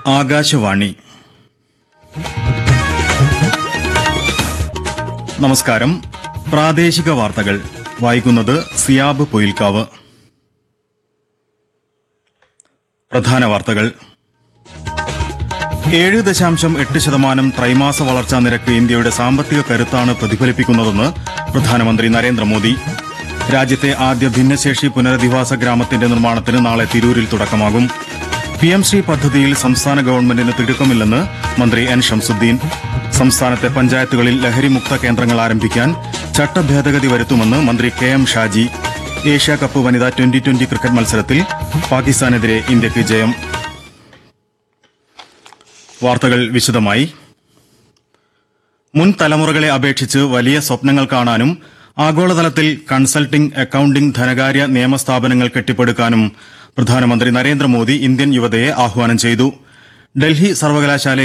ആകാശവാണി നമസ്കാരം പ്രാദേശിക വാർത്തകൾ വായിക്കുന്നത് സിയാബ് പൊയിൽക്കാവ് പ്രധാന വാർത്തകൾ ഏഴ് ദശാംശം എട്ട് ശതമാനം ത്രൈമാസ വളർച്ചാ നിരക്ക് ഇന്ത്യയുടെ സാമ്പത്തിക കരുത്താണ് പ്രതിഫലിപ്പിക്കുന്നതെന്ന് പ്രധാനമന്ത്രി നരേന്ദ്രമോദി രാജ്യത്തെ ആദ്യ ഭിന്നശേഷി പുനരധിവാസ ഗ്രാമത്തിന്റെ നിർമ്മാണത്തിന് നാളെ തിരൂരിൽ തുടക്കമാകും പി എം ശ്രീ പദ്ധതിയിൽ സംസ്ഥാന ഗവൺമെന്റിന് തിടുക്കമില്ലെന്ന് മന്ത്രി എൻ ഷംസുദ്ദീൻ സംസ്ഥാനത്തെ പഞ്ചായത്തുകളിൽ ലഹരിമുക്ത കേന്ദ്രങ്ങൾ ആരംഭിക്കാൻ ചട്ടഭേദഗതി വരുത്തുമെന്ന് മന്ത്രി കെ എം ഷാജി ഏഷ്യാ കപ്പ് വനിതാ ട്വന്റി ട്വന്റി ക്രിക്കറ്റ് മത്സരത്തിൽ പാകിസ്ഥാനെതിരെ ഇന്ത്യക്ക് ജയം വാർത്തകൾ വിശദമായി മുൻ തലമുറകളെ അപേക്ഷിച്ച് വലിയ സ്വപ്നങ്ങൾ കാണാനും ആഗോളതലത്തിൽ കൺസൾട്ടിംഗ് അക്കൌണ്ടിംഗ് ധനകാര്യ നിയമ സ്ഥാപനങ്ങൾ കെട്ടിപ്പടുക്കാനും പ്രധാനമന്ത്രി നരേന്ദ്രമോദി ഇന്ത്യൻ യുവതയെ ആഹ്വാനം ചെയ്തു ഡൽഹി സർവകലാശാലയിൽ